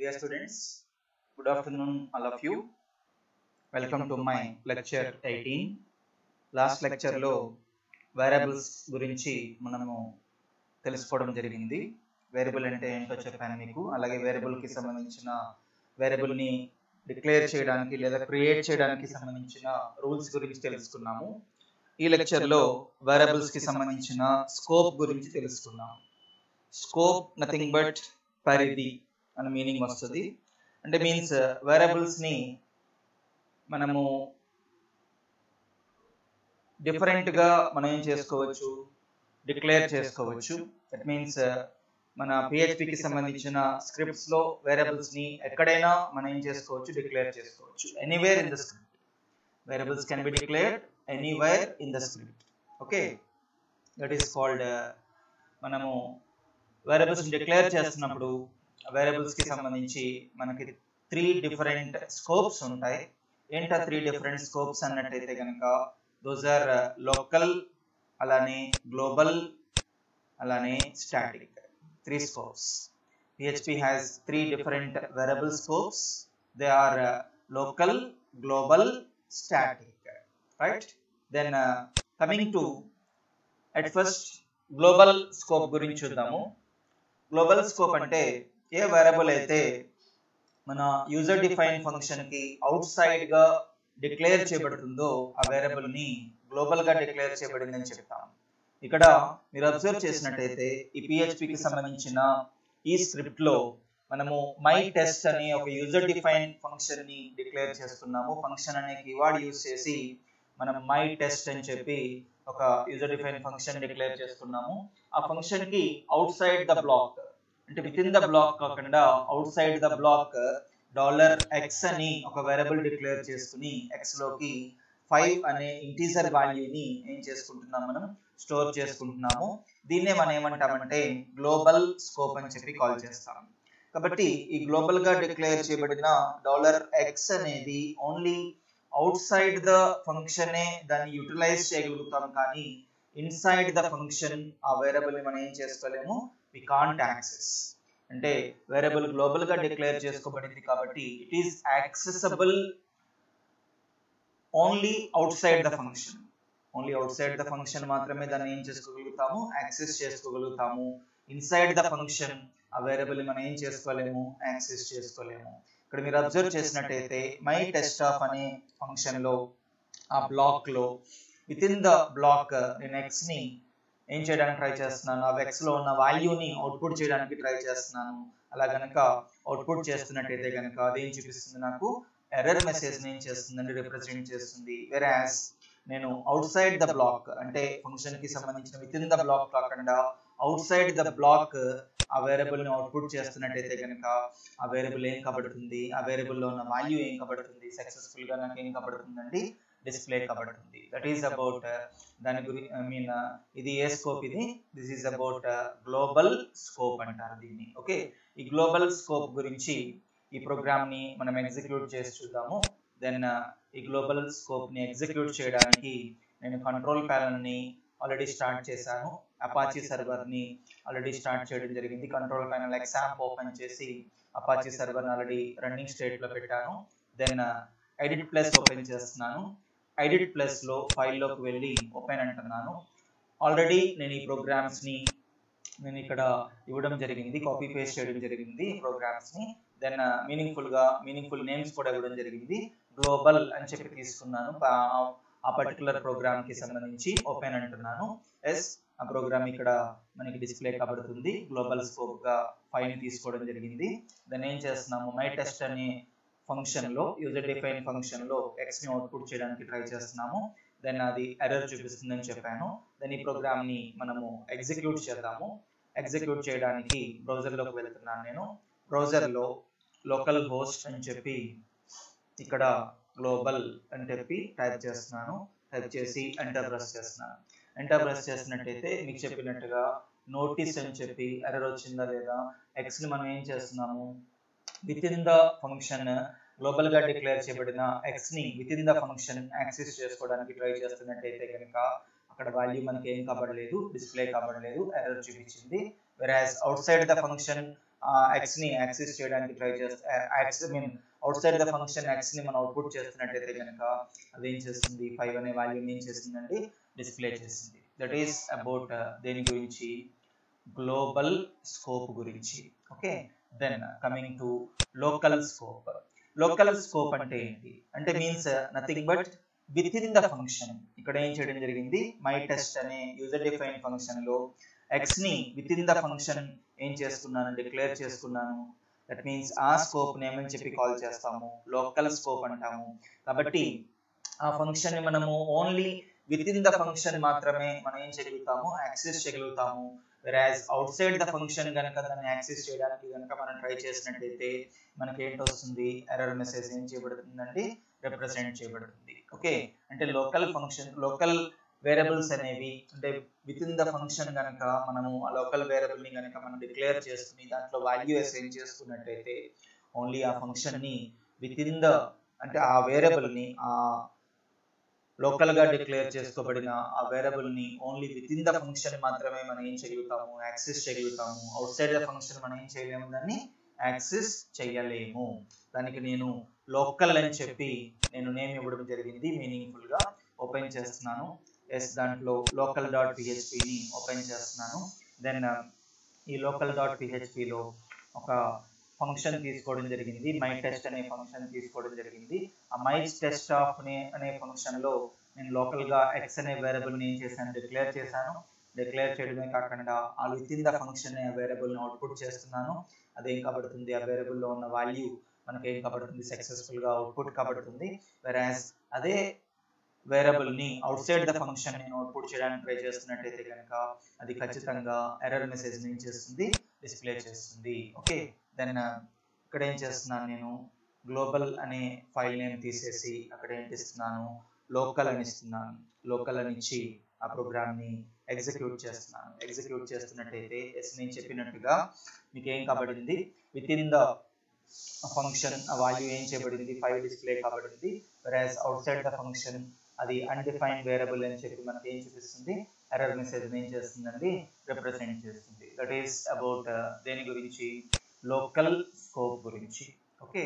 Dear students, good afternoon all of you. Welcome to my lecture 18. Last లెక్చర్లో variables గురించి మనము తెలుసుకోవడం జరిగింది వేరియబుల్ అంటే ఏంటో చెప్పాను మీకు అలాగే వేరియబుల్కి సంబంధించిన వేరియబుల్ని డిక్లేర్ చేయడానికి లేదా క్రియేట్ చేయడానికి సంబంధించిన రూల్స్ గురించి తెలుసుకున్నాము ఈ లెక్చర్లో వేరియబుల్స్కి సంబంధించిన స్కోప్ గురించి తెలుసుకున్నాం స్కోప్ నథింగ్ బట్ పరిధి అని మీనింగ్ వస్తుంది అంటే మీన్స్ వేరియబుల్స్ని మనము డిఫరెంట్గా మనం ఏం చేసుకోవచ్చు డిక్లేర్ చేసుకోవచ్చు దట్ మీన్స్ మన పిహెచ్పికి సంబంధించిన స్క్రిప్ట్స్లో వేరియబుల్స్ని ఎక్కడైనా మనం ఏం చేసుకోవచ్చు డిక్లేర్ చేసుకోవచ్చు anywhere in the script variables can be declared anywhere in the script okay that is called మనము వేరియబుల్స్ డిక్లేర్ చేస్తున్నప్పుడు వేరియబుల్స్కి సంబంధించి మనకి త్రీ డిఫరెంట్ స్కోప్స్ ఉంటాయి ఏంటా త్రీ డిఫరెంట్ స్కోప్స్ అన్నట్టయితే కనుక దోస్ ఆర్ లోకల్ అలానే గ్లోబల్ అలానే static three scopes PHP has three different variable scopes. They are uh, local, global, static. Right? Then uh, coming to at first global scope గురించి చూద్దాము global scope అంటే ఏ variable అయితే మన user define function కి outside గా declare చేయబడుతుందో ఆ variable ని గ్లోబల్ గా డిక్లేర్ చేయబడిందని చెప్తాం ఇక్కడ మీరు అబ్జర్వ్ చేసినట్టయితే ఈ పిహెచ్పికి సంబంధించిన ఈ స్క్రిప్ట్ లో మనము మై టెస్ట్ అనే ఒక యూజర్ డిఫైన్ ఫంక్షన్ ని డిక్లేర్ చేస్తున్నాము ఫంక్షన్ అనే కీవర్డ్ యూజ్ చేసి మనం మై టెస్ట్ అని చెప్పి ఒక యూజర్ డిఫైన్ ఫంక్షన్ డిక్లేర్ చేస్తున్నాము ఆ ఫంక్షన్ కి అవుట్ సైడ్ ద బ్లాక్ అంటే విత్ ఇన్ ద బ్లాక్ కాకుండా outside the block dollar X అని ఒక వేరియబుల్ డిక్లేర్ చేసుకుని ఎక్స్ లోకి ఫైవ్ అనే ఇంటీజర్ వాల్యూని ఏం చేసుకుంటున్నాం మనం స్టోర్ చేసుకుంటున్నాము దీన్నే మనం ఏమంటామంటే గ్లోబల్ స్కోప్ అని చెప్పి కాల్ చేస్తాం కాబట్టి ఈ గ్లోబల్ గా డిక్లేర్ చేయబడిన డాలర్ ఎక్స్ అనేది ఓన్లీ అవుట్ సైడ్ ద ఫంక్షనే దాన్ని యూటిలైజ్ చేయగలుగుతాం కానీ ఇన్సైడ్ ద ఫంక్షన్ ఆ వేరియబుల్ మనం ఏం చేసుకోలేము వి కాంట్ యాక్సెస్ అంటే వేరియబుల్ గ్లోబల్ గా డిక్లేర్ చేసుకోబడింది కాబట్టి it is accessible only outside the function only outside the function మాత్రమే దాన్ని ఏం చేసుకోగలుగుతాము యాక్సెస్ చేసుకోగలుగుతాము ఇన్సైడ్ ద ఫంక్షన్ ఆ వేరియబుల్ మనం ఏం చేసుకోలేము యాక్సెస్ చేసుకోలేము ఇక్కడ మీరు అబ్జర్వ్ చేసినట్టయితే మై టెస్ట్ ఆఫ్ అనే ఫంక్షన్ లో ఆ బ్లాక్ లో విత్ ఇన్ ద బ్లాక్ నేను ఎక్స్ ని ఏం చేయడానికి ట్రై చేస్తున్నాను ఆ ఎక్స్ లో ఉన్న వాల్యూని అవుట్పుట్ చేయడానికి ట్రై చేస్తున్నాను అలా కనుక అవుట్పుట్ చేస్తున్నట్టయితే కనుక అదేం చూపిస్తుంది నాకు ఎర్రర్ మెసేజ్ ఏం చేస్తుందంటే రిప్రజెంట్ చేస్తుంది వెరాస్ నేను అవుట్ సైడ్ ద బ్లాక్ అంటే ఫంక్షన్ కి సంబంధించిన విత్ ఇన్ ద బ్లాక్ కాకుండా అవుట్ సైడ్ ద బ్లాక్ ఆ వేరియబుల్ ని అవుట్పుట్ చేస్తున్నట్టయితే కనుక ఆ వేరియబుల్ ఏం కబడుతుంది ఆ వేరియబుల్ లో ఉన్న వాల్యూ ఏం కబడుతుంది సక్సెస్ఫుల్ గా నాకు ఏం కబడుతుందండి డిస్ప్లే కబడుతుంది దట్ ఈస్ అబౌట్ దాని గురించి ఐ మీన్ ఇది ఏ స్కోప్ ఇది this is about global scope అంటారు దీన్ని ఓకే ఈ గ్లోబల్ స్కోప్ గురించి ఈ ప్రోగ్రామ్ ని మనం ఎగ్జిక్యూట్ చేసి చూద్దాము దెన్ ఈ గ్లోబల్ స్కోప్ ని ఎగ్జిక్యూట్ చేయడానికి నేను కంట్రోల్ ప్యానల్ ని ఆల్రెడీ స్టార్ట్ చేశాను అపాచీ సర్వర్ ని ఆల్రెడీ స్టార్ట్ చేయడం జరిగింది కంట్రోల్ ప్యానల్ ఎగ్జాంప్ ఓపెన్ చేసి Apache server already running state లో పెట్టాను దెన్ ఎడిట్ ప్లస్ ఓపెన్ చేస్తున్నాను ఎడిట్ ప్లస్ లో ఫైల్లోకి వెళ్ళి ఓపెన్ అంటున్నాను ఆల్రెడీ నేను ఈ ప్రోగ్రామ్స్ ని నేను ఇక్కడ ఇవ్వడం జరిగింది కాపీ పేస్ట్ చేయడం జరిగింది ప్రోగ్రామ్స్ ని దెన్ మీనింగ్ఫుల్ గా మీనింగ్ఫుల్ నేమ్స్ కూడా ఇవ్వడం జరిగింది గ్లోబల్ అని చెప్పి తీసుకున్నాను ఆ పర్టికులర్ ప్రోగ్రామ్ కి సంబంధించి ఓపెన్ అంటున్నాను ఎస్ ఆ ప్రోగ్రామ్ ఇక్కడ మనకి డిస్ప్లే కబడుతుంది గ్లోబల్ స్కోప్ గా ఫైల్ ని తీసుకోవడం జరిగింది దాన్ని ఏం చేస్తున్నాము మై టెస్ట్ అనే ఫంక్షన్ లో యూజర్ డిఫైన్ ఫంక్షన్ లో ఎక్స్ ని అవుట్పుట్ చేయడానికి ట్రై చేస్తున్నాము దెన్ అది ఎర్రర్ చూపిస్తుందని చెప్పాను దెన్ ఈ ప్రోగ్రామ్ ని మనము ఎగ్జిక్యూట్ చేద్దాము ఎగ్జిక్యూట్ చేయడానికి బ్రౌజర్ లోకి వెళ్తున్నాను నేను బ్రౌజర్ లో లోకల్ హోస్ట్ అని చెప్పి ఇక్కడ గ్లోబల్ అని చెప్పి టైప్ చేస్తున్నాను టైప్ చేసి ఎంటర్ ప్రెస్ చేస్తున్నాను ఎంటర్ ప్రెస్ చేసినట్టయితే మీకు చెప్పినట్టుగా నోటీస్ అని చెప్పి ఎర్రర్ వచ్చిందా లేదా ఎక్స్ ని మనం ఏం చేస్తున్నాము within the function global గా డిక్లేర్ చేయబడిన ఎక్స్ ని within the function access చేసుకోవడానికి ట్రై చేస్తున్నట్టయితే కనుక అక్కడ వాల్యూ మనకి ఏం కబడలేదు డిస్ప్లే కబడలేదు ఎర్రర్ చూపించింది whereas outside the function X ని యాక్సెస్ చేయడానికి ట్రై చేస్తా యాక్స్ mean outside the function X ని మనం అవుట్పుట్ చేస్తున్నట్టయితే కనుక అది ఏం చేస్తుంది ఫైవ్ అనే వాల్యూ ఏం చేస్తుందండి డిస్ప్లే చేస్తుంది దట్ ఈస్ అబౌట్ దేని గురించి గ్లోబల్ స్కోప్ గురించి okay then coming to local scope local scope అంటే ఏంటి అంటే means nothing but within the function ఇక్కడ ఏం చేయడం జరిగింది మై టెస్ట్ అనే యూజర్ డిఫైన్ ఫంక్షన్ లో ఎక్స్ ని విత్ ఇన్ ద ఫంక్షన్ ఏం చేసుకున్నాను డిక్లేర్ చేసుకున్నాను దట్ మీన్స్ ఆ స్కోప్ నేమ్ అని చెప్పి కాల్ చేస్తాము లోకల్ స్కోప్ అంటాము కాబట్టి ఆ ఫంక్షన్ ని మనము only within the function మాత్రమే మనం ఏం చేయగలుగుతాము యాక్సెస్ చేయగలుగుతాము వెరాజ్ అవుట్ సైడ్ ద ఫంక్షన్ కనుక దాన్ని యాక్సెస్ చేయడానికి కనుక మనం ట్రై చేసినట్టయితే మనకి ఏంటి వస్తుంది ఎర్రర్ మెసేజ్ ఏం చేయబడుతుందండి రిప్రజెంట్ చేయబడుతుంది ఓకే అంటే లోకల్ ఫంక్షన్ లోకల్ వేరియబుల్స్ అనేవి అంటే విత్ ఇన్ ద ఫంక్షన్ కనుక మనము ఆ లోకల్ వేరియబుల్ ని కనుక మనం డిక్లేర్ చేసుకుని దాంట్లో వాల్యూ అసైన్ చేసుకున్నట్టయితే ఓన్లీ ఆ ఫంక్షన్ ని విత్ ఇన్ ద అంటే ఆ వేరియబుల్ ని ఆ లోకల్ గా డిక్లేర్ చేసుకోబడిన ఆ వేరియబుల్ ని only within the function మాత్రమే మనం ఏం చేయగలుగుతాము యాక్సెస్ చేయగలుగుతాము అవుట్ సైడ్ ద ఫంక్షన్ మనం ఏం చేయలేము దాన్ని యాక్సెస్ చేయలేము దానికి నేను లోకల్ అని చెప్పి నేను నేమ్ ఇవ్వడం జరిగింది మీనింగ్ఫుల్ గా ఓపెన్ చేస్తున్నాను ఎస్ దాంట్లో లోకల్ డాట్ పిహెచ్పిని ఓపెన్ చేస్తున్నాను దెన్ ఈ లోకల్ డాట్ పిహెచ్పిలో ఒక ఫంక్షన్ తీసుకోవడం జరిగింది మై టెస్ట్ అనే ఫంక్షన్ తీసుకోవడం జరిగింది ఆ మై టెస్ట్ ఆఫ్ అనే అనే ఫంక్షన్ లో నేను లోకల్ గా ఎక్స్ అనే వేరియబుల్ ని ఏం చేశాను డిక్లేర్ చేశాను డిక్లేర్ చేయడమే కాకుండా ఆ విత్ ఇన్ ద ఫంక్షన్ అనే వేరియబుల్ ని అవుట్పుట్ చేస్తున్నాను అదేం కాబడుతుంది ఆ వేరియబుల్ లో ఉన్న వాల్యూ మనకి ఏం కాబడుతుంది సక్సెస్ఫుల్ గా అవుట్పుట్ కాబడుతుంది వెరాజ్ అదే వేరియబుల్ ని అవుట్ సైడ్ ద ఫంక్షన్ నేను అవుట్పుట్ చేయడానికి ట్రై చేస్తున్నట్టయితే కనుక అది ఖచ్చితంగా ఎర్రర్ మెసేజ్ ఏం చేస్తుంది డిస్ప్లే చేస్తుంది ఓకే దెన్ ఇక్కడ ఏం చేస్తున్నాను నేను గ్లోబల్ అనే ఫైల్ నేమ్ తీసేసి అక్కడ ఏం ఇస్తున్నాను లోకల్ అని ఇస్తున్నాను లోకల్ అని ఇచ్చి ఆ ప్రోగ్రామ్ ని ఎగ్జిక్యూట్ చేస్తున్నాను ఎగ్జిక్యూట్ చేస్తున్నట్టయితే ఎస్ నేను చెప్పినట్టుగా మీకు ఏం కాబడింది విత్ ఇన్ ద ఫంక్షన్ ఆ వాల్యూ ఏం చేయబడింది ఫైవ్ డిస్ప్లే కాబడింది whereas outside the function అది అన్డిఫైన్డ్ వేరియబుల్ అని చెప్పి మనకి ఏం చూపిస్తుంది ఎర్రర్ మెసేజ్ ఏం చేస్తుందండి రిప్రజెంట్ చేస్తుంది దట్ ఈస్ అబౌట్ దేని గురించి లోకల్ స్కోప్ గురించి ఓకే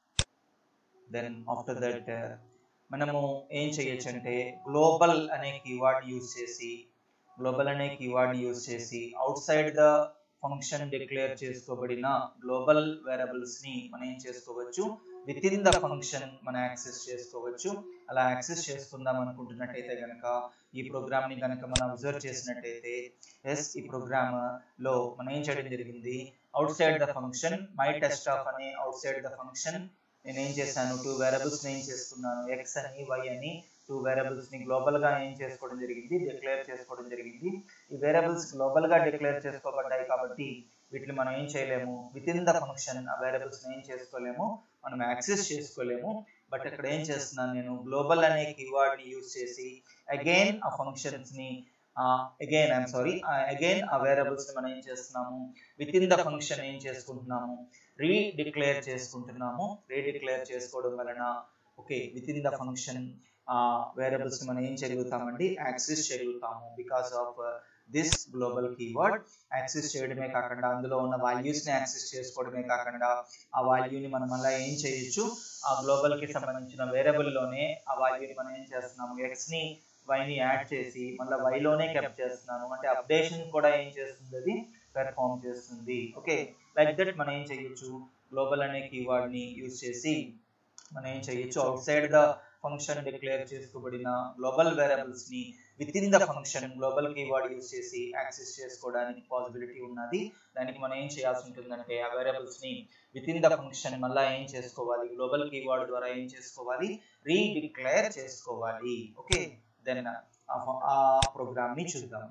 దెన్ ఆఫ్టర్ దట్ మనము ఏం చేయొచ్చు అంటే గ్లోబల్ అనే కీవర్డ్ యూజ్ చేసి గ్లోబల్ అనే కీవర్డ్ యూజ్ చేసి outside the function declare చేసుకోబడిన గ్లోబల్ వేరియబుల్స్ ని మనం ఏం చేసుకోవచ్చు విత్ ఇన్ ద ఫంక్షన్ మనం యాక్సెస్ చేసుకోవచ్చు అలా యాక్సెస్ చేసుకుందాం అనుకుంటున్నట్టయితే కనుక ఈ ప్రోగ్రామ్ ని కనుక మనం అబ్జర్వ్ చేసినట్టయితే ఎస్ ఈ ప్రోగ్రామ్ లో మనం ఏం చేయడం జరిగింది outside the function my test of అనే అవుట్ సైడ్ ద ఫంక్షన్ నేను ఏం చేశాను టూ వేరియబుల్స్ ఏం చేసుకున్నాను ఎక్స్ అని వై అని టూ వేరియబుల్స్ ని గ్లోబల్ గా ఏం చేసుకోవడం జరిగింది డిక్లేర్ చేసుకోవడం జరిగింది ఈ వేరియబుల్స్ గ్లోబల్ గా డిక్లేర్ చేసుకోబడ్డాయి కాబట్టి వీటిని మనం ఏం చేయలేము విత్ ఇన్ ద ఫంక్షన్ ఆ వేరియబుల్స్ ఏం చేసుకోలేము మనం యాక్సెస్ చేసుకోలేము బట్ ఇక్కడ ఏం చేస్తున్నాను నేను గ్లోబల్ అనే కీవర్డ్ ని యూజ్ చేసి అగైన్ ఆ ఫంక్షన్స్ ని అగైన్ ఐఎమ్ సారీ అగైన్ ఆ వేరియబుల్స్ మనం ఏం చేస్తున్నాము విత్ ఇన్ ద ఫంక్షన్ ఏం చేసుకుంటున్నాము రీ డిక్లేర్ చేసుకుంటున్నాము రీ డిక్లేర్ చేసుకోవడం వలన okay within the function variables మనం ఏం చేయగలుగుతామండి యాక్సెస్ చేయగలుగుతాము because of this global keyword access చేయడమే కాకుండా అందులో ఉన్న వాల్యూస్ ని యాక్సెస్ చేసుకోవడమే కాకుండా ఆ వాల్యూని మనం మళ్ళీ ఏం చేయొచ్చు ఆ గ్లోబల్ కి సంబంధించిన వేరియబుల్ లోనే ఆ వాల్యూని మనం ఏం చేస్తున్నాము ఎక్స్ ని y ని యాడ్ చేసి మళ్ళీ y లోనే కెప్ చేస్తున్నాను అంటే అప్డేషన్ కూడా ఏం చేస్తుంది అది పెర్ఫామ్ చేస్తుంది ఓకే లైక్ దట్ మనం ఏం చేయొచ్చు గ్లోబల్ అనే కీవర్డ్ ని యూజ్ చేసి మనం ఏం చేయొచ్చు outside the function declare చేసుకోబడిన గ్లోబల్ వేరియబుల్స్ ని within the function global keyword use చేసి యాక్సెస్ చేసుకోవడానికి పాసిబిలిటీ ఉన్నది దానికి మనం ఏం చేయాల్సి ఉంటుందంటే ఆ వేరియబుల్స్ ని విత్ ఇన్ ద ఫంక్షన్ మళ్ళీ ఏం చేసుకోవాలి గ్లోబల్ కీవర్డ్ ద్వారా ఏం చేసుకోవాలి రీ డిక్లేర్ చేసుకోవాలి ఓకే దెన్ ఆ ప్రోగ్రామ్ ని చూద్దాం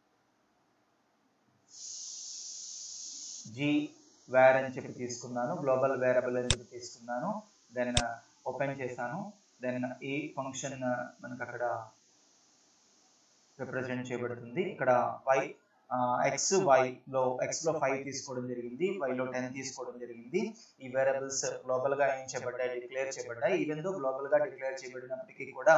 జీ వేర్ అని చెప్పి తీసుకున్నాను గ్లోబల్ వేరబుల్ అని చెప్పి తీసుకున్నాను దెన్ ఓపెన్ చేశాను దెన్ ఈ ఫంక్షన్ మనకు అక్కడ రిప్రజెంట్ చేయబడుతుంది ఇక్కడ వై ఎక్స్ వై లో ఎక్స్ లో ఫైవ్ తీసుకోవడం జరిగింది వై లో టెన్ తీసుకోవడం జరిగింది ఈ వేరియబుల్స్ గ్లోబల్ గా ఏం చేయబడ్డాయి డిక్లేర్ చేయబడ్డాయి ఈవెన్ దో గ్లోబల్ గా డిక్లేర్ చేయబడినప్పటికీ కూడా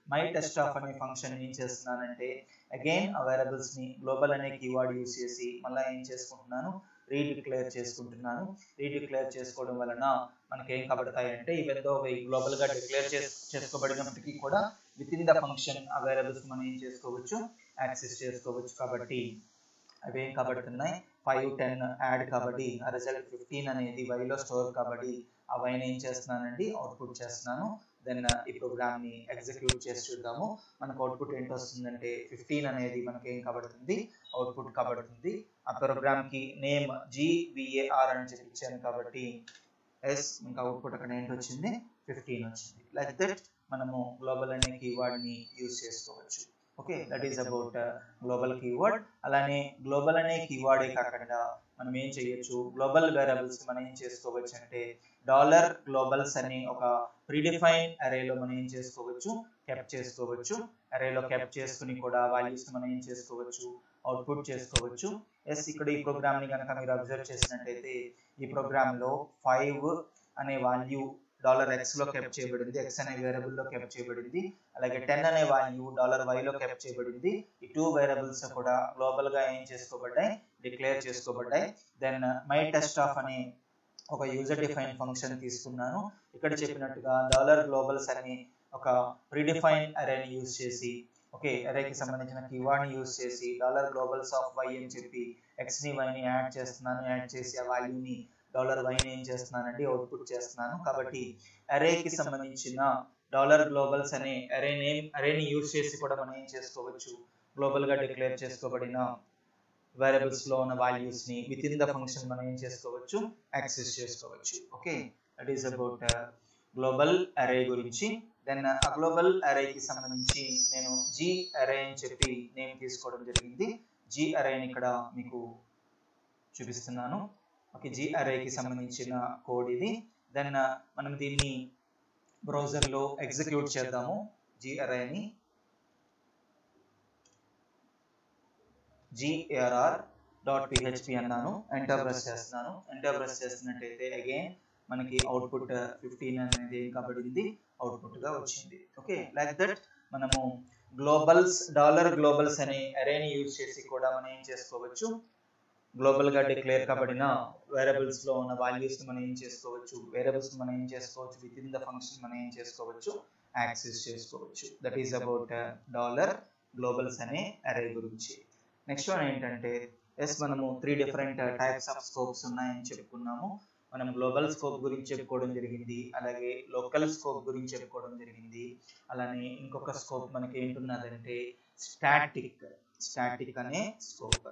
మై టెస్ట్ ఆఫ్ అనే ఫంక్షన్ ఏం చేస్తున్నానంటే అగైన్ ఆ వేరియబుల్స్ ని గ్లోబల్ అనే కీవర్డ్ యూస్ చేసి మళ్ళీ ఏం చేసుకుంటున్నాను రీడిక్లేర్ చేసుకుంటున్నాను రీడిక్లేర్ చేసుకోవడం వలన మనకి ఏం కబడతాయి అంటే ఈవెన్ దో గ్లోబల్ గా డిక్లేర్ చేసుకోబడినప్పటికీ కూడా విత్ ఇన్ ద ఫంక్షన్ ఆ వేరియబుల్స్ మనం ఏం చేసుకోవచ్చు యాక్సెస్ చేసుకోవచ్చు కాబట్టి అవి ఏం కబడుతున్నాయి ఫైవ్ టెన్ యాడ్ కాబట్టి ఆ రిజల్ట్ ఫిఫ్టీన్ అనేది వైలో స్టోర్ కాబట్టి ఆ వైన్ ఏం చేస్తున్నానండి అవుట్పుట్ చేస్తున్నాను దెన్ ఈ ప్రోగ్రామ్ ని ఎగ్జిక్యూట్ చేసి చూద్దాము మనకు అవుట్పుట్ ఏంటి వస్తుందంటే ఫిఫ్టీన్ అనేది మనకి ఏం కబడుతుంది అవుట్పుట్ కబడుతుంది ఆ ప్రోగ్రామ్ కి నేమ్ జివిఏఆర్ అని చెప్పి ఇచ్చాను కాబట్టి ఎస్ ఇంకా అవుట్పుట్ అక్కడ ఏంటి వచ్చింది ఫిఫ్టీన్ వచ్చింది లైక్ దట్ మనము గ్లోబల్ అనే కీవర్డ్ ని యూజ్ చేసుకోవచ్చు okay that is about global keyword అలానే గ్లోబల్ అనే కీవర్డే కాకుండా మనం ఏం చేయొచ్చు గ్లోబల్ వేరియబుల్స్ మనం ఏం చేసుకోవచ్చు అంటే డాలర్ గ్లోబల్స్ అని ఒక ప్రీడిఫైన్ అరేలో మనం ఏం చేసుకోవచ్చు కెప్ చేసుకోవచ్చు అరేలో కెప్ చేసుకుని కూడా వాల్యూస్ మనం ఏం చేసుకోవచ్చు అవుట్పుట్ చేసుకోవచ్చు ఎస్ ఇక్కడ ఈ ప్రోగ్రామ్ ని కనుక మీరు అబ్జర్వ్ చేసినట్టయితే ఈ ప్రోగ్రామ్ లో ఫైవ్ అనే వాల్యూ డాలర్ ఎక్స్ లో కెప్ చేయబడింది ఎక్స్ అనే వేరియబుల్ లో కెప్ చేయబడింది అలాగే టెన్ అనే వాల్యూ డాలర్ వై లో కెప్ చేయబడింది ఈ టూ వేరియబుల్స్ కూడా గ్లోబల్ గా ఏం చేసుకోబడ్డాయి డిక్లేర్ చేసుకోబడ్డాయి దెన్ మై టెస్ట్ ఆఫ్ అనే ఒక యూజర్ డిఫైన్ ఫంక్షన్ తీసుకున్నాను ఇక్కడ చెప్పినట్టుగా డాలర్ గ్లోబల్స్ అనే ఒక ప్రీడిఫైన్ అరేని యూజ్ చేసి ఓకే అరేకి సంబంధించిన కీవర్డ్ ని యూజ్ చేసి డాలర్ గ్లోబల్స్ ఆఫ్ వై అని చెప్పి ఎక్స్ ని వై ని యాడ్ చేస్తున్నాను యాడ్ చేసి ఆ వాల్యూని డాలర్ వైని ఏం చేస్తున్నానండి అవుట్పుట్ చేస్తున్నాను కాబట్టి అరేకి సంబంధించిన డాలర్ గ్లోబల్స్ అనే అరే నేమ్ అరేని యూజ్ చేసి కూడా మనం ఏం చేసుకోవచ్చు గ్లోబల్ గా డిక్లేర్ చేసుకోబడిన వేరియబుల్స్ లో ఉన్న వాల్యూస్ ని విత్ ఇన్ ద ఫంక్షన్ మనం ఏం చేసుకోవచ్చు యాక్సెస్ చేసుకోవచ్చు okay that is about global array గురించి దెన్ ఆ గ్లోబల్ అరేకి సంబంధించి నేను జీ అరే అని చెప్పి నేమ్ తీసుకోవడం జరిగింది జీ అరేని ఇక్కడ మీకు చూపిస్తున్నాను ఓకే జీ అరేకి సంబంధించిన కోడ్ ఇది దెన్ మనం దీన్ని బ్రౌజర్లో ఎగ్జిక్యూట్ చేద్దాము జీ అరేని జిఆర్ఆర్ డాట్ పిహెచ్పి అన్నాను ఎంటర్ ప్రెస్ చేస్తున్నాను ఎంటర్ ప్రెస్ చేస్తున్నట్టయితే అగైన్ మనకి అవుట్పుట్ ఫిఫ్టీన్ అనేది ఏం కాబడింది అవుట్పుట్ గా వచ్చింది ఓకే లైక్ దట్ మనము గ్లోబల్స్ డాలర్ గ్లోబల్స్ అనే అరేని యూజ్ చేసి కూడా మనం ఏం చేసుకోవచ్చు గ్లోబల్ గా డిక్లేర్ కాబడిన వేరియబుల్స్ లో ఉన్న వాల్యూస్ మనం ఏం చేసుకోవచ్చు వేరియబుల్స్ మనం ఏం చేసుకోవచ్చు విత్ ఇన్ ద ఫంక్షన్ మనం ఏం చేసుకోవచ్చు యాక్సెస్ చేసుకోవచ్చు that is about dollar globals అనే అరే గురించి నెక్స్ట్ వన్ ఏంటంటే ఎస్ మనము three different types of scopes ఉన్నాయని చెప్పుకున్నాము మనం గ్లోబల్ స్కోప్ గురించి చెప్పుకోవడం జరిగింది అలాగే లోకల్ స్కోప్ గురించి చెప్పుకోవడం జరిగింది అలానే ఇంకొక స్కోప్ మనకి ఏంటున్నదంటే స్టాటిక్ స్టాటిక్ అనే స్కోప్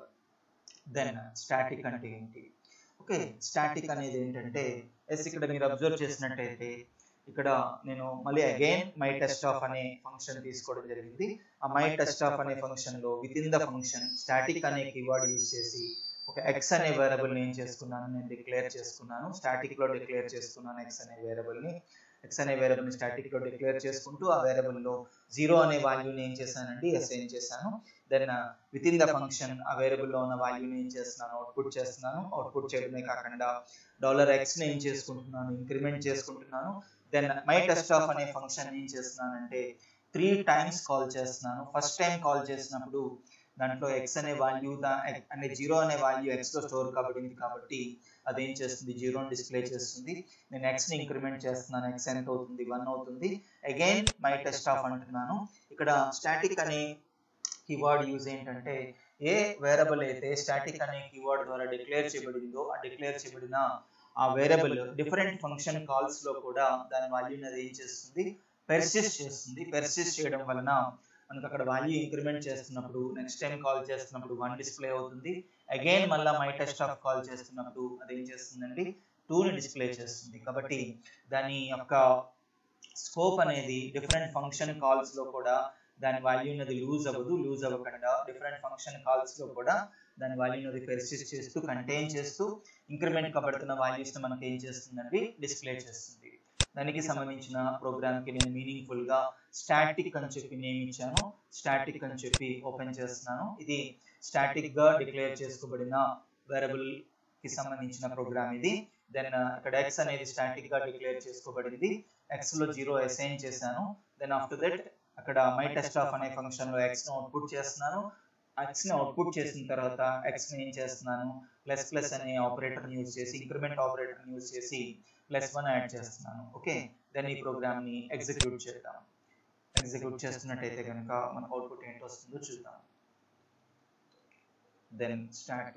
దెన్ స్టాటిక్ అంటే ఏంటి ఓకే స్టాటిక్ అనేది ఏంటంటే ఎస్ ఇక్కడ మీరు అబ్జర్వ్ చేసినట్టయితే ఇక్కడ నేను మళ్ళీ అగైన్ మై టెస్ట్ ఆఫ్ అనే ఫంక్షన్ తీసుకోవడం జరిగింది ఆ మై టెస్ట్ ఆఫ్ అనే ఫంక్షన్ లో within the function static అనే కీవర్డ్ యూజ్ చేసి ఒక ఎక్స్ అనే వేరియబుల్ నేను చేసుకున్నాను నేను డిక్లేర్ చేసుకున్నాను స్టాటిక్ లో డిక్లేర్ చేసుకున్నాను ఎక్స్ అనే వేరియబుల్ ని ఎక్స్ అనే వేరియబుల్ ని స్టాటిక్ లో డిక్లేర్ చేసుకుంటూ ఆ వేరియబుల్ లో జీరో అనే వాల్యూని ఏం చేశానండి అసైన్ చేశాను then within the function ఆ వేరియబుల్ లో ఉన్న వాల్యూని ఏం చేస్తున్నాను అవుట్పుట్ చేస్తున్నాను అవుట్పుట్ చేయడమే కాకుండా డాలర్ ఎక్స్ ని ఏం చేసుకుంటున్నాను ఇంక్రిమెంట్ చేసుకుంటున్నాను దెన్ మై టెస్ట్ ఆఫ్ అనే ఫంక్షన్ ఏం చేస్తున్నానంటే త్రీ టైమ్స్ కాల్ చేస్తున్నాను ఫస్ట్ టైం కాల్ చేసినప్పుడు దాంట్లో ఎక్స్ అనే వాల్యూ అనే జీరో అనే వాల్యూ ఎక్స్ లో స్టోర్ కాబడింది కాబట్టి అదేం చేస్తుంది జీరోని డిస్ప్లే చేస్తుంది నేను ఎక్స్ ని ఇంక్రిమెంట్ చేస్తున్నాను ఎక్స్ ఎంత అవుతుంది వన్ అవుతుంది అగైన్ మై టెస్ట్ ఆఫ్ అంటున్నాను ఇక్కడ స్టాటిక్ అనే కీవర్డ్ యూజ్ ఏంటంటే ఏ వేరబుల్ అయితే స్టాటిక్ అనే కీవర్డ్ ద్వారా డిక్లేర్ చేయబడిందో ఆ డిక్లేర్ చేయబడిన ఆ వేరియబుల్ డిఫరెంట్ ఫంక్షన్ కాల్స్ లో కూడా దాని వాల్యూని అది ఏం చేస్తుంది పెర్సిస్ట్ చేస్తుంది పెర్సిస్ట్ చేయడం వలన మనకు అక్కడ వాల్యూ ఇంక్రిమెంట్ చేస్తున్నప్పుడు నెక్స్ట్ టైం కాల్ చేస్తున్నప్పుడు వన్ డిస్ప్లే అవుతుంది అగైన్ మళ్ళీ మై టెస్ట్ ఆఫ్ కాల్ చేస్తున్నప్పుడు అది ఏం చేస్తుందండి టూని డిస్ప్లే చేస్తుంది కాబట్టి దాని యొక్క స్కోప్ అనేది డిఫరెంట్ ఫంక్షన్ కాల్స్ లో కూడా దాని వాల్యూ అనేది లూజ్ అవ్వదు లూజ్ అవ్వకుండా డిఫరెంట్ ఫంక్షన్ కాల్స్ లో కూడా దాని వాల్యూని అది పెర్సిస్ట్ చేస్తూ కంటైన్ చేస్తూ ఇంక్రిమెంట్ కాబడుతున్న వాల్యూస్ మనకి ఏం చేస్తుందండి డిస్ప్లే చేస్తుంది దానికి సంబంధించిన ప్రోగ్రామ్ కి నేను మీనింగ్ఫుల్ గా స్టాటిక్ అని చెప్పి నేమ్ ఇచ్చాను స్టాటిక్ అని చెప్పి ఓపెన్ చేస్తున్నాను ఇది స్టాటిక్ గా డిక్లేర్ చేసుకోబడిన వేరబుల్ కి సంబంధించిన ప్రోగ్రామ్ ఇది దెన్ ఇక్కడ ఎక్స్ అనేది స్టాటిక్ గా డిక్లేర్ చేసుకోబడింది ఎక్స్ లో జీరో అసైన్ చేశాను దెన్ ఆఫ్టర్ దట్ అక్కడ మై టెస్ట్ ఆఫ్ అనే ఫంక్షన్ లో ఎక్స్ ను అవుట్పుట్ చేస్తున్నాను ఎక్స్ ని అవుట్పుట్ చేసిన తర్వాత ఎక్స్ ని ఏం చేస్తున్నాను ప్లస్ ప్లస్ అనే ఆపరేటర్ యూజ్ చేసి ఇంక్రిమెంట్ ఆపరేటర్ యూజ్ చేసి ప్లస్ వన్ యాడ్ చేస్తున్నాను ఓకే దెన్ ఈ ప్రోగ్రామ్ ని ఎగ్జిక్యూట్ చేద్దాం ఎగ్జిక్యూట్ చేస్తున్నట్టయితే కనుక మన అవుట్పుట్ ఏంటి వస్తుందో చూద్దాం దెన్ స్టార్ట్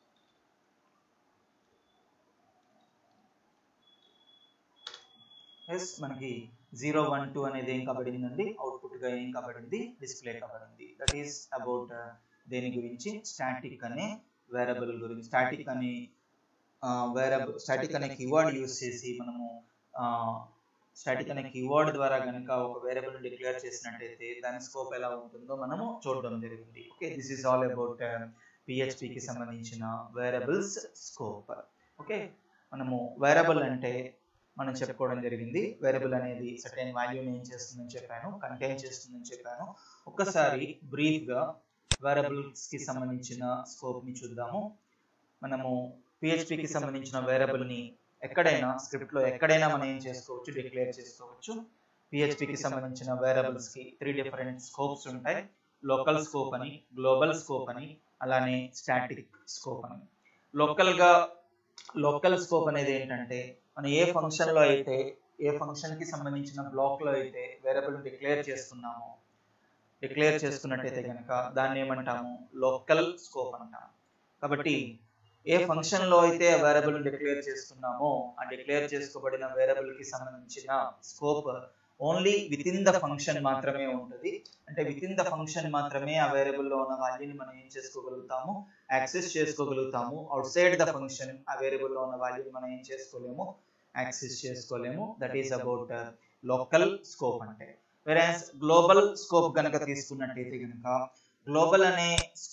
ఎస్ మనకి జీరో వన్ టూ అనేది ఏం కాబడిందండి అవుట్పుట్ గా ఏం కాబడింది డిస్ప్లే కాబడింది దట్ ఈస్ అబౌట్ దేని గురించి స్టాటిక్ అనే వేరబుల్ గురించి స్టాటిక్ అనే వేరబుల్ స్టాటిక్ అనే కీవర్డ్ యూస్ చేసి మనము స్టాటిక్ అనే కీవర్డ్ ద్వారా కనుక ఒక వేరియబుల్ డిక్లేర్ చేసినట్టయితే దాని స్కోప్ ఎలా ఉంటుందో మనము చూడడం జరిగింది okay this is all about పిహెచ్పికి సంబంధించిన వేరియబుల్స్ స్కోప్ ఓకే మనము వేరియబుల్ అంటే మనం చెప్పుకోవడం జరిగింది వేరియబుల్ అనేది సర్టైన్ వాల్యూని ఏం చేస్తుందని చెప్పాను కంటైన్ చేస్తుందని చెప్పాను ఒక్కసారి బ్రీఫ్ గా వేరియబుల్స్ కి సంబంధించిన స్కోప్ ని చూద్దాము మనము పిహెచ్పికి సంబంధించిన వేరియబుల్ ని ఎక్కడైనా స్క్రిప్ట్ లో ఎక్కడైనా మనం ఏం చేసుకోవచ్చు డిక్లేర్ చేసుకోవచ్చు పిహెచ్పికి సంబంధించిన వేరియబుల్స్ కి త్రీ డిఫరెంట్ స్కోప్స్ ఉంటాయి లోకల్ స్కోప్ అని గ్లోబల్ స్కోప్ అని అలానే స్టాటిక్ స్కోప్ అని లోకల్ గా లోకల్ స్కోప్ అనేది ఏంటంటే మనం ఏ ఫంక్షన్ లో అయితే ఏ ఫంక్షన్ కి సంబంధించిన బ్లాక్ లో అయితే వేరియబుల్ డిక్లేర్ చేస్తున్నామో డిక్లేర్ చేసుకున్నట్టయితే కనుక దాన్ని ఏమంటాము లోకల్ స్కోప్ అంటాం కాబట్టి ఏ ఫంక్షన్ లో అయితే వేరియబుల్ డిక్లేర్ చేస్తున్నామో ఆ డిక్లేర్ చేసుకోబడిన వేరియబుల్ కి సంబంధించిన scope only within the function మాత్రమే ఉంటుంది అంటే విత్ ఇన్ ద ఫంక్షన్ మాత్రమే ఆ వేరియబుల్ లో ఉన్న వాల్యూని మనం ఏం చేసుకోగలుగుతాము యాక్సెస్ చేసుకోగలుగుతాము అవుట్ సైడ్ ద ఫంక్షన్ ఆ వేరియబుల్ లో ఉన్న వాల్యూని మనం ఏం చేసుకోలేము యాక్సెస్ చేసుకోలేము that is about local scope అంటే వెరాస్ గ్లోబల్ స్కోప్ కనుక తీసుకున్నట్టయితే కనుక గ్లోబల్ అనే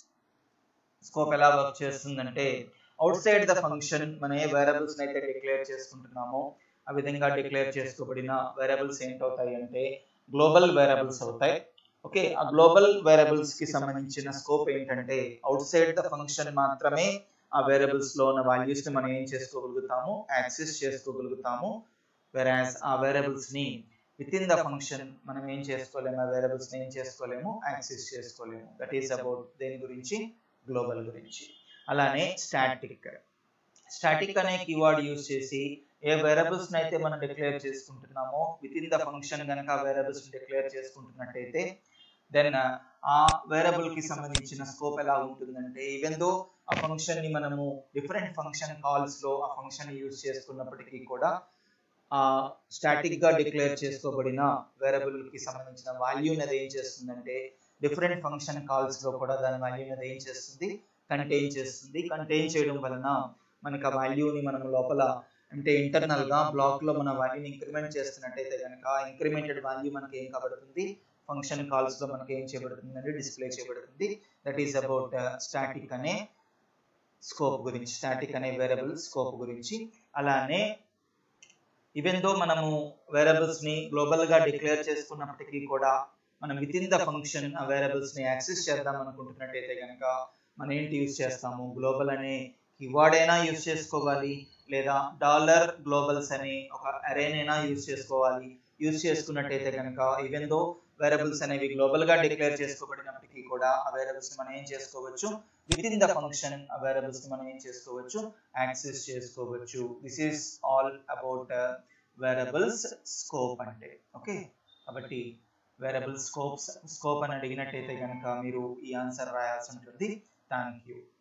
స్కోప్ ఎలా వర్క్ చేస్తుందంటే అవుట్ సైడ్ ద ఫంక్షన్ మనం ఏ వేరియబుల్స్ అయితే డిక్లేర్ చేసుకుంటున్నామో ఆ విధంగా డిక్లేర్ చేసుకోబడిన వేరియబుల్స్ ఏంటవుతాయి అంటే గ్లోబల్ వేరియబుల్స్ అవుతాయి ఓకే ఆ గ్లోబల్ వేరియబుల్స్ కి సంబంధించిన స్కోప్ ఏంటంటే అవుట్ సైడ్ ద ఫంక్షన్ మాత్రమే ఆ వేరియబుల్స్ లో ఉన్న వాల్యూస్ ని మనం ఏం చేసుకోగలుగుతాము యాక్సెస్ చేసుకోగలుగుతాము వెరాస్ ఆ వేరియబుల్స్ ని విత్ ఇన్ ద ఫంక్షన్ మనం ఏం చేసుకోలేము ఆ వేరియబుల్స్ ని ఏం చేసుకోలేము యాక్సెస్ చేసుకోలేము దట్ ఈస్ అబౌట్ దేని గురించి గ్లోబల్ గురించి అలానే స్టాటిక్ స్టాటిక్ అనే కీవర్డ్ యూజ్ చేసి ఏ వేరియబుల్స్ అయితే మనం డిక్లేర్ చేసుకుంటున్నామో విత్ ఇన్ ద ఫంక్షన్ కనుక వేరియబుల్స్ డిక్లేర్ చేసుకుంటున్నట్టయితే దెన్ ఆ వేరియబుల్ కి సంబంధించిన స్కోప్ ఎలా ఉంటుందంటే ఈవెన్ దో ఆ ఫంక్షన్ ని మనము డిఫరెంట్ ఫంక్షన్ కాల్స్ లో ఆ ఫంక్షన్ యూజ్ చేసుకున్నప్పటికీ కూడా ఆ స్టాటిక్ గా డిక్లేర్ చేసుకోబడిన వేరియబుల్ కి సంబంధించిన వాల్యూ అనేది ఏం చేస్తుందంటే డిఫరెంట్ ఫంక్షన్ కాల్స్ లో కూడా దాని వాల్యూ అనేది ఏం చేస్తుంది కంటైన్ చేస్తుంది కంటైన్ చేయడం వలన మనకి ఆ వాల్యూని మనం లోపల అంటే ఇంటర్నల్ గా బ్లాక్ లో మన వాల్యూని ఇంక్రిమెంట్ చేస్తున్నట్టయితే కనుక ఇంక్రిమెంటెడ్ వాల్యూ మనకి ఏం కాబడుతుంది ఫంక్షన్ కాల్స్ లో మనకి ఏం చేయబడుతుంది అంటే డిస్ప్లే చేయబడుతుంది దట్ ఈస్ అబౌట్ స్టాటిక్ అనే స్కోప్ గురించి స్టాటిక్ అనే వేరియబుల్ స్కోప్ గురించి అలానే ఈవెన్ దో మనము వేరియబుల్స్ ని గ్లోబల్ గా డిక్లేర్ చేసుకున్నప్పటికీ కూడా మనం విత్ ఇన్ ద ఫంక్షన్ ఆ వేరియబుల్స్ ని యాక్సెస్ చేద్దాం అనుకుంటున్నట్టయితే కనుక మనం ఏంటి యూజ్ చేస్తాము గ్లోబల్ అనే కీవర్డ్ అయినా యూజ్ చేసుకోవాలి లేదా డాలర్ గ్లోబల్స్ అని ఒక అరేనైనా యూజ్ చేసుకోవాలి యూజ్ చేసుకున్నట్టయితే కనుక ఈవెన్ దో వేరియబుల్స్ అనేవి గ్లోబల్ గా డిక్లేర్ చేసుకోబడినప్పటికీ కూడా ఆ వేరియబుల్స్ మనం ఏం చేసుకోవచ్చు విత్ ఇన్ ద ఫంక్షన్ ఆ వేరియబుల్స్ మనం ఏం చేసుకోవచ్చు యాక్సెస్ చేసుకోవచ్చు this is all about variables scope అంటే ఓకే కాబట్టి వేరియబుల్ స్కోప్స్ స్కోప్ అని అడిగినట్టయితే కనుక మీరు ఈ ఆన్సర్ రాయాల్సి ఉంటుంది థ్యాంక్ యూ